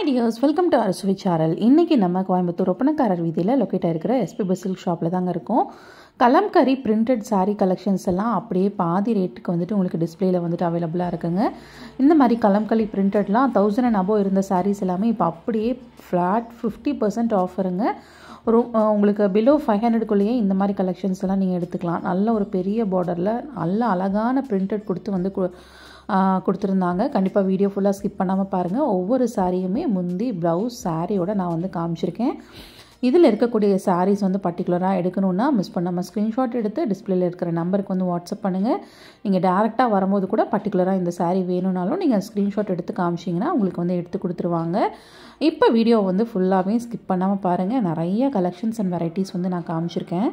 hi dears welcome to அரசுவி சாரல் இன்றைக்கி நம்ம கோயம்புத்தூர் ஒப்பனக்காரர் வீதியில் லொக்கேட் ஆகிருக்கிற எஸ்பி பசில் ஷாப்பில் தாங்க இருக்கோம் கலம்கரி பிரிண்டட் saree கலெக்ஷன்ஸ் எல்லாம் அப்படியே பாதி ரேட்டுக்கு வந்துட்டு உங்களுக்கு டிஸ்பிளேயில் வந்துட்டு அவைலபிளாக இருக்குங்க இந்த மாதிரி கலம்கரி பிரிண்டட்லாம் தௌசண்ட் அண்ட் அபோவ் இருந்த sarees எல்லாமே இப்போ அப்படியே ஃப்ளாட் ஃபிஃப்டி பர்சன்ட் ஆஃபருங்க ஒரு அஹ், உங்களுக்கு பிலோ ஃபைவ் ஹண்ட்ரடுக்குள்ளேயே இந்த மாதிரி கலெக்ஷன்ஸ் எல்லாம் நீங்கள் எடுத்துக்கலாம் நல்ல ஒரு பெரிய பார்டரில் நல்ல அழகான பிரிண்டட் கொடுத்து வந்து கு- ஆஹ் கொடுத்துருந்தாங்க கண்டிப்பாக வீடியோ ஃபுல்லாக ஸ்கிப் பண்ணாமல் பாருங்கள் ஒவ்வொரு சாரியுமே முந்தி ப்ளவுஸ் சாரியோட நான் வந்து காமிச்சிருக்கேன் இதில் இருக்கக்கூடிய சாரீஸ் வந்து பர்டிகுலராக எடுக்கணுன்னா மிஸ் பண்ணாமல் ஸ்க்ரீன்ஷாட் எடுத்து டிஸ்பிளேல இருக்கிற நம்பருக்கு வந்து வாட்ஸ்அப் பண்ணுங்கள் நீங்கள் டேரெக்டாக வரும்போது கூட பர்டிகுலராக இந்த saree வேணும்னாலும் நீங்கள் ஸ்க்ரீன்ஷாட் எடுத்து காமிச்சிங்கன்னா உங்களுக்கு வந்து எடுத்து கொடுத்துருவாங்க இப்போ வீடியோ வந்து ஃபுல்லாகவே ஸ்கிப் பண்ணாமல் பாருங்கள் நிறைய கலெக்ஷன்ஸ் அண்ட் வெரைட்டிஸ் வந்து நான் காமிச்சிருக்கேன்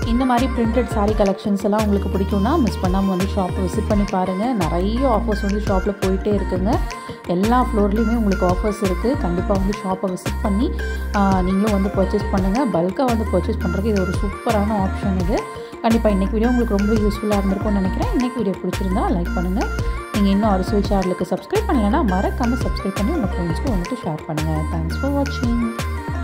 இந்த மாதிரி பிரிண்டட் saree கலெக்ஷன்ஸ் எல்லாம் உங்களுக்கு பிடிக்கும்னா மிஸ் பண்ணாமல் வந்து ஷாப்பை விசிட் பண்ணி பாருங்கள் நிறைய ஆஃபர்ஸ் வந்து ஷாப்பில் போயிட்டே இருக்குங்க எல்லா ஃப்ளோர்லேயுமே உங்களுக்கு ஆஃபர்ஸ் இருக்குது கண்டிப்பாக வந்து ஷாப்பை விசிட் பண்ணி ஆஹ், நீங்களும் வந்து பர்ச்சேஸ் பண்ணுங்கள் பல்காக வந்து பர்ச்சேஸ் பண்ணுறதுக்கு இது ஒரு சூப்பரான ஆப்ஷன் இது கண்டிப்பாக இன்றைக்கி வீடியோ உங்களுக்கு ரொம்ப யூஸ்ஃபுல்லாக இருந்திருக்கும்னு நினைக்கிறேன் இன்றைக்கி வீடியோ பிடிச்சிருந்தா லைக் பண்ணுங்கள் நீங்கள் இன்னும் அரசியல் சேனலுக்கு சப்ஸ்கிரைப் பண்ணலைன்னா மறக்காமல் சப்ஸ்கிரைப் பண்ணி உங்கள் ஃப்ரெண்ட்ஸ்க்கு வந்துட்டு ஷேர் பண்ணுங்கள் தேங்க்ஸ் ஃபார் வாட்சிங்